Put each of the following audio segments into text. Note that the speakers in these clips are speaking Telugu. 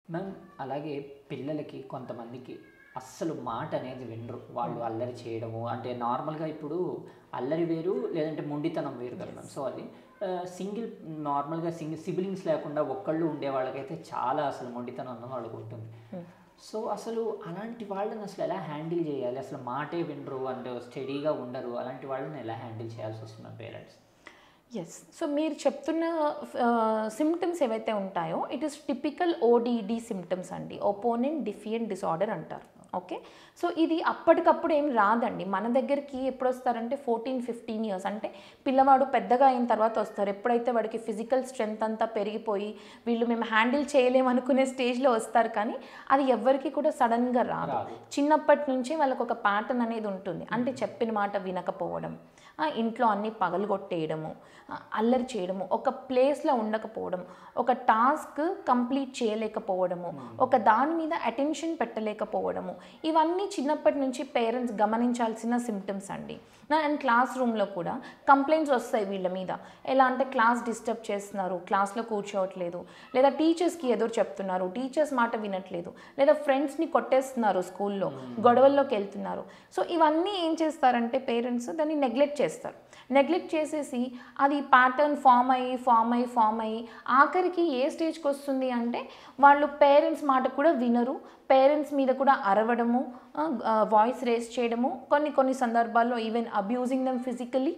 మ్యామ్ అలాగే పిల్లలకి కొంతమందికి అస్సలు మాట అనేది వినరు వాళ్ళు అల్లరి చేయడము అంటే నార్మల్గా ఇప్పుడు అల్లరి వేరు లేదంటే మొండితనం వేరు కదా మ్యామ్ సో అది సింగిల్ నార్మల్గా సింగిల్ సిబిలింగ్స్ లేకుండా ఒక్కళ్ళు ఉండే వాళ్ళకైతే చాలా అసలు మొండితనం అన్న వాళ్ళకు ఉంటుంది సో అసలు అలాంటి వాళ్ళని అసలు ఎలా హ్యాండిల్ చేయాలి అసలు మాటే వినరు అంటే స్టడీగా ఉండరు అలాంటి వాళ్ళని ఎలా హ్యాండిల్ చేయాల్సి వస్తుంది పేరెంట్స్ ఎస్ సో మీరు చెప్తున్న సిమ్టమ్స్ ఏవైతే ఉంటాయో it is typical ODD symptoms అండి ఓపోనెంట్ డిఫియన్ డిసార్డర్ అంటారు ఓకే సో ఇది అప్పటికప్పుడు ఏం రాదండి మన దగ్గరికి ఎప్పుడు వస్తారంటే ఫోర్టీన్ ఫిఫ్టీన్ ఇయర్స్ అంటే పిల్లవాడు పెద్దగా అయిన తర్వాత వస్తారు ఎప్పుడైతే వాడికి ఫిజికల్ స్ట్రెంగ్త్ అంతా పెరిగిపోయి వీళ్ళు మేము హ్యాండిల్ చేయలేమనుకునే స్టేజ్లో వస్తారు కానీ అది ఎవ్వరికి కూడా సడన్గా రాదు రాదు. చిన్నప్పటి నుంచే వాళ్ళకు ఒక ప్యాటర్న్ అనేది ఉంటుంది అంటే చెప్పిన మాట వినకపోవడం ఆ, ఇంట్లో అన్ని పగలగొట్టేయడము ఆ, అల్లరి చేయడము ఒక ప్లేస్లో ఉండకపోవడం ఒక టాస్క్ కంప్లీట్ చేయలేకపోవడము ఒక దాని మీద అటెన్షన్ పెట్టలేకపోవడము ఇవన్నీ చిన్నప్పటి నుంచి పేరెంట్స్ గమనించాల్సిన సిమ్టమ్స్ అండి అండ్ క్లాస్ రూమ్లో కూడా కంప్లైంట్స్ వస్తాయి వీళ్ళ మీద ఎలా అంటే క్లాస్ డిస్టర్బ్ చేస్తున్నారు క్లాస్లో కూర్చోవట్లేదు లేదా టీచర్స్కి ఎదురు చెప్తున్నారు టీచర్స్ మాట వినట్లేదు లేదా ఫ్రెండ్స్ని కొట్టేస్తున్నారు స్కూల్లో గొడవల్లోకి వెళ్తున్నారు సో ఇవన్నీ ఏం చేస్తారంటే పేరెంట్స్ దాన్ని నెగ్లెక్ట్ చేస్తారు నెగ్లెక్ట్ చేసేసి అది ప్యాటర్న్ ఫామ్ అయ్యి ఫామ్ అయ్యి ఫామ్ అయ్యి ఆఖరికి ఏ స్టేజ్కి వస్తుంది అంటే వాళ్ళు పేరెంట్స్ మాట కూడా వినరు పేరెంట్స్ మీద కూడా అరవడము వాయిస్ రేస్ చేయడము కొన్ని కొన్ని సందర్భాల్లో ఈవెన్ అబ్యూజింగ్ దెమ్ ఫిజికలీ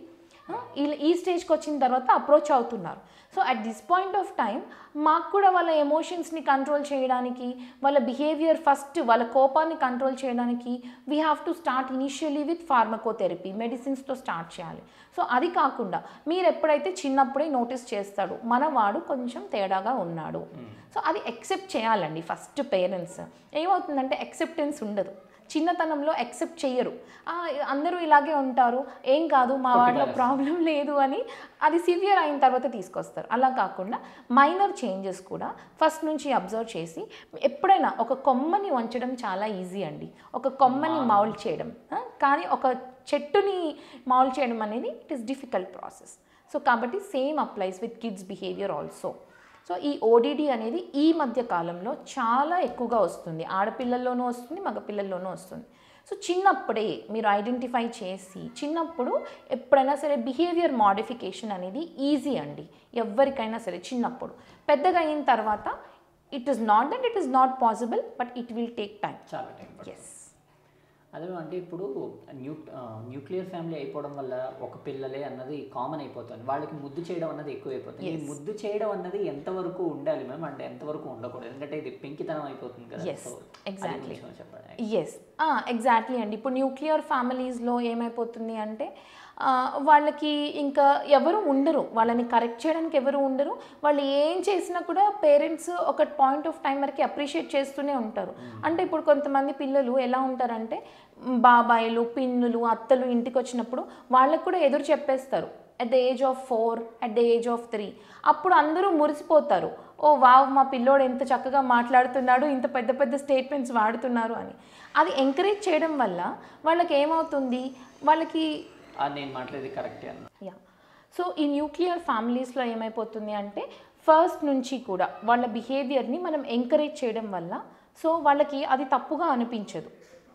ఈ స్టేజ్కి వచ్చిన తర్వాత అప్రోచ్ అవుతున్నారు so at this point of time మాకు కూడా వాళ్ళ ఎమోషన్స్ని కంట్రోల్ చేయడానికి వాళ్ళ బిహేవియర్ ఫస్ట్ వాళ్ళ కోపాన్ని కంట్రోల్ చేయడానికి we have to start initially with pharmacotherapy మెడిసిన్స్తో స్టార్ట్ చేయాలి సో అది కాకుండా మీరు ఎప్పుడైతే చిన్నప్పుడే నోటీస్ చేస్తాడు మనవాడు కొంచెం తేడాగా ఉన్నాడు సో అది ఎక్సెప్ట్ చేయాలండి ఫస్ట్ పేరెంట్స్ ఏమవుతుందంటే ఎక్సెప్టెన్స్ ఉండదు చిన్నతనంలో యాక్సెప్ట్ చెయ్యరు "ఆ, అందరూ ఇలాగే ఉంటారు ఏం కాదు మా వాళ్ళలో ప్రాబ్లం లేదు అని అది సివియర్ అయిన తర్వాత తీసుకొస్తారు అలా కాకుండా మైనర్ చేంజెస్ కూడా ఫస్ట్ నుంచి అబ్జర్వ్ చేసి ఎప్పుడైనా ఒక కొమ్మని వంచడం చాలా ఈజీ అండి ఒక కొమ్మని మౌల్డ్ చేయడం ఆ, కానీ ఒక చెట్టుని మౌల్డ్ చేయడం అనేది it is difficult process so కాబట్టి same applies with kids behaviour also so ఈ ఓడిడి అనేది ఈ మధ్య కాలంలో చాలా ఎక్కువగా వస్తుంది ఆడపిల్లల్లోనూ వస్తుంది మగపిల్లల్లోనూ వస్తుంది సో చిన్నప్పుడే మీరు ఐడెంటిఫై చేసి చిన్నప్పుడు ఎప్పుడైనా సరే బిహేవియర్ మోడిఫికేషన్ అనేది ఈజీ అండి ఎవరికైనా సరే చిన్నప్పుడు పెద్దగా అయిన తర్వాత it is not that it is not possible but it will take time చాలా టైం పడుతుంది. ఎస్ అదే అంటే ఇప్పుడు న్యూ న్యూక్లియర్ ఫ్యామిలీ అయిపోవడం వల్ల ఒక పిల్లలే అన్నది కామన్ అయిపోతుంది వాళ్ళకి ముద్దు చేయడం అన్నది ఎక్కువ అయిపోతుంది ఈ ముద్దు చేయడం అన్నది ఎంతవరకు ఉండాలి మ్యామ్ అంటే ఎంతవరకు ఉండకూడదు ఎందుకంటే ఇది పెంకితనం అయిపోతుంది కదా Yes, So, అది exactly. కొంచెం చెప్పండి ఎస్ ఎగ్జాక్ట్లీ అండి ఇప్పుడు న్యూక్లియర్ ఫ్యామిలీస్లో ఏమైపోతుంది అంటే ఆ, వాళ్ళకి ఇంకా ఎవరు ఉండరు వాళ్ళని కరెక్ట్ చేయడానికి ఎవరు ఉండరు వాళ్ళు ఏం చేసినా కూడా పేరెంట్స్ ఒక పాయింట్ ఆఫ్ టైం వరకు అప్రిషియేట్ చేస్తూనే ఉంటారు అంటే ఇప్పుడు కొంతమంది పిల్లలు ఎలా ఉంటారంటే మ్, బాబాయిలు పిన్నులు అత్తలు ఇంటికి వచ్చినప్పుడు వాళ్ళకు కూడా ఎదురు చెప్పేస్తారు at the age of four at the age of three అప్పుడు అందరూ మురిసిపోతారు ఓ వావ్ మా పిల్లోడు ఎంత చక్కగా మాట్లాడుతున్నాడు ఇంత పెద్ద పెద్ద స్టేట్మెంట్స్ వాడుతున్నారు అని అది ఎంకరేజ్ చేయడం వల్ల వాళ్ళకి ఏమవుతుంది వాళ్ళకి ఆ, నేను మాట్లాడేది కరెక్టే అన్న యా సో ఈ న్యూక్లియర్ ఫ్యామిలీస్లో ఏమైపోతుంది అంటే ఫస్ట్ నుంచి కూడా వాళ్ళ బిహేవియర్ని మనం ఎంకరేజ్ చేయడం వల్ల సో వాళ్ళకి అది తప్పుగా అనిపించదు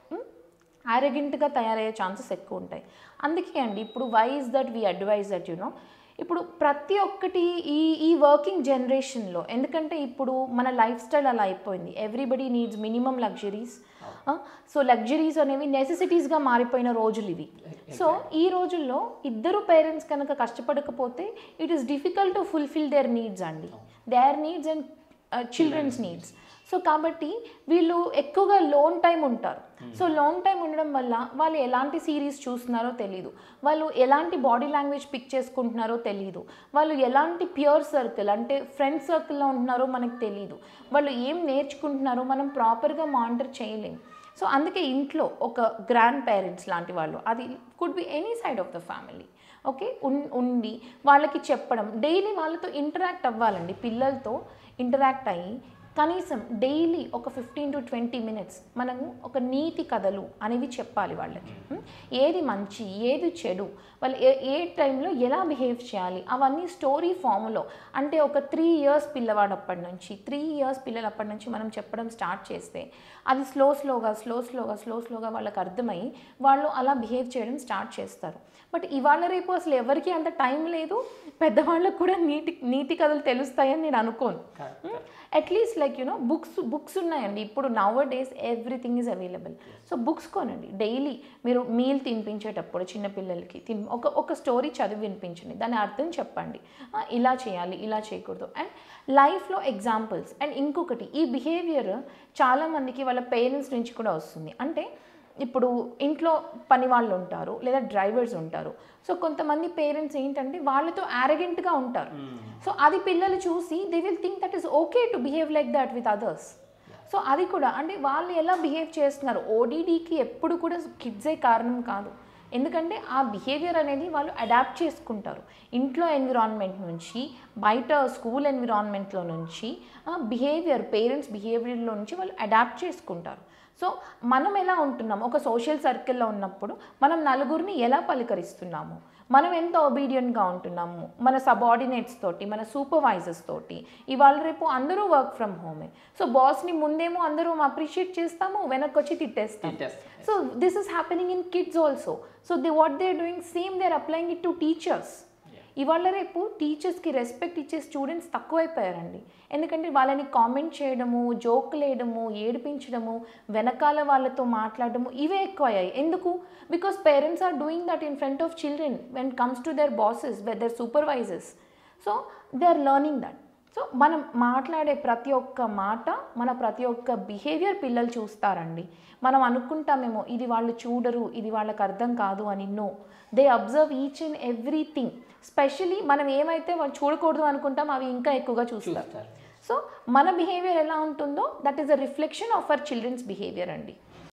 యారగెంట్గా తయారయ్యే ఛాన్సెస్ ఎక్కువ ఉంటాయి అందుకే అండి ఇప్పుడు why is that we advise that you know ఇప్పుడు ప్రతి ఒక్కటి ఈ ఈ వర్కింగ్ జనరేషన్లో ఎందుకంటే ఇప్పుడు మన లైఫ్ స్టైల్ అలా అయిపోయింది everybody needs minimum luxuries so luxuries అనేవి నెసెసిటీస్గా మారిపోయిన రోజులు ఇవి సో ఈ రోజుల్లో ఇద్దరు పేరెంట్స్ కనుక కష్టపడకపోతే it is difficult to fulfil their needs అండి their needs and children's needs so కాబట్టి వీళ్ళు ఎక్కువగా లోన్ టైం ఉంటారు సో లోన్ టైం ఉండడం వల్ల వాళ్ళు ఎలాంటి సిరీస్ చూస్తున్నారో తెలియదు వాళ్ళు ఎలాంటి బాడీ లాంగ్వేజ్ పిక్ చేసుకుంటున్నారో తెలియదు వాళ్ళు ఎలాంటి ప్యూర్ సర్కిల్ అంటే ఫ్రెండ్ సర్కిల్లో ఉంటున్నారో మనకు తెలియదు వాళ్ళు ఏం నేర్చుకుంటున్నారో మనం ప్రాపర్గా మానిటర్ చేయలేం సో అందుకే ఇంట్లో ఒక గ్రాండ్ పేరెంట్స్ లాంటి వాళ్ళు అది could be any side of the family okay ఉన్- ఉండి వాళ్ళకి చెప్పడం డైలీ వాళ్ళతో ఇంటరాక్ట్ అవ్వాలండి పిల్లలతో ఇంటరాక్ట్ అయ్యి కనీసం డైలీ ఒక ఫిఫ్టీన్ టు ట్వంటీ మినిట్స్ మనము ఒక నీతి కథలు అనేవి చెప్పాలి వాళ్ళకి ఉం? ఏది మంచి ఏది చెడు వాళ్ళు ఏ ఏ టైంలో ఎలా బిహేవ్ చేయాలి అవన్నీ స్టోరీ ఫామ్లో అంటే ఒక త్రీ ఇయర్స్ పిల్లవాడప్పటి నుంచి త్రీ ఇయర్స్ పిల్లలప్పటి నుంచి మనం చెప్పడం స్టార్ట్ చేస్తే అది స్లో స్లోగా స్లో స్లోగా స్లో స్లోగా వాళ్ళకి అర్థమై వాళ్ళు అలా బిహేవ్ చేయడం స్టార్ట్ చేస్తారు బట్ ఇవాళ రేపు అసలు ఎవరికి అంత టైం లేదు పెద్దవాళ్ళకు కూడా నీటి నీతి కథలు తెలుస్తాయని నేను అనుకోను at least like you know books books ఉన్నాయండి ఇప్పుడు now days everything is available so books కొనండి డైలీ మీరు మీల్ తినిపించేటప్పుడు చిన్నపిల్లలకి తిన్ ఒక ఒక స్టోరీ చదివి వినిపించండి దాని అర్థం చెప్పండి ఆ, ఇలా చేయాలి ఇలా చేయకూడదు అండ్ లైఫ్లో ఎగ్జాంపుల్స్ అండ్ ఇంకొకటి ఈ బిహేవియర్ చాలామందికి వాళ్ళ పేరెంట్స్ నుంచి కూడా వస్తుంది అంటే ఇప్పుడు ఇంట్లో పని వాళ్ళు ఉంటారు లేదా డ్రైవర్స్ ఉంటారు సో కొంతమంది పేరెంట్స్ ఏంటంటే వాళ్ళతో యారగెంట్గా ఉంటారు సో అది పిల్లలు చూసి they will think that is okay to behave like that with others so అది కూడా అంటే వాళ్ళు ఎలా బిహేవ్ చేస్తున్నారు ఓడీడీకి ఎప్పుడు కూడా కిడ్సే కారణం కాదు ఎందుకంటే ఆ బిహేవియర్ అనేది వాళ్ళు అడాప్ట్ చేసుకుంటారు ఇంట్లో ఎన్విరాన్మెంట్ నుంచి బయట స్కూల్ ఎన్విరాన్మెంట్లో నుంచి బిహేవియర్ పేరెంట్స్ బిహేవియర్లో నుంచి వాళ్ళు అడాప్ట్ చేసుకుంటారు సో మనం ఎలా ఉంటున్నాము ఒక సోషల్ సర్కిల్లో ఉన్నప్పుడు మనం నలుగురిని ఎలా పలకరిస్తున్నాము మనం ఎంత ఒబీడియంట్గా ఉంటున్నాము మన సబార్డినేట్స్ తోటి మన సూపర్వైజర్స్ తోటి ఇవాళ రేపు అందరూ వర్క్ ఫ్రమ్ హోమే సో బాస్ని ముందేమో అందరూ అప్రిషియేట్ చేస్తాము వెనక్కి వచ్చి తిట్టేస్తాం తిట్టేస్తాం. So this is happening in kids also so they what they doing same they are applying it to teachers ఇవాళ రేపు టీచర్స్కి రెస్పెక్ట్ ఇచ్చే స్టూడెంట్స్ తక్కువైపోయారండి ఎందుకంటే వాళ్ళని కామెంట్ చేయడము జోకులు వేయడము ఏడిపించడము వెనకాల వాళ్ళతో మాట్లాడడము ఇవే ఎక్కువ అయ్యాయి ఎందుకు because parents are doing that in front of children when comes to their bosses their supervisors so they are learning that so మనం మాట్లాడే ప్రతి ఒక్క మాట మన ప్రతి ఒక్క బిహేవియర్ పిల్లలు చూస్తారండి మనం అనుకుంటామేమో ఇది వాళ్ళు చూడరు ఇది వాళ్ళకి అర్థం కాదు అని no they observe each and everything specially మనం ఏమైతే వాళ్ళు చూడకూడదు అనుకుంటాం అవి ఇంకా ఎక్కువగా చూస్తారు చూస్తారు సో మన బిహేవియర్ ఎలా ఉంటుందో that is a reflection of our children's behaviour అండి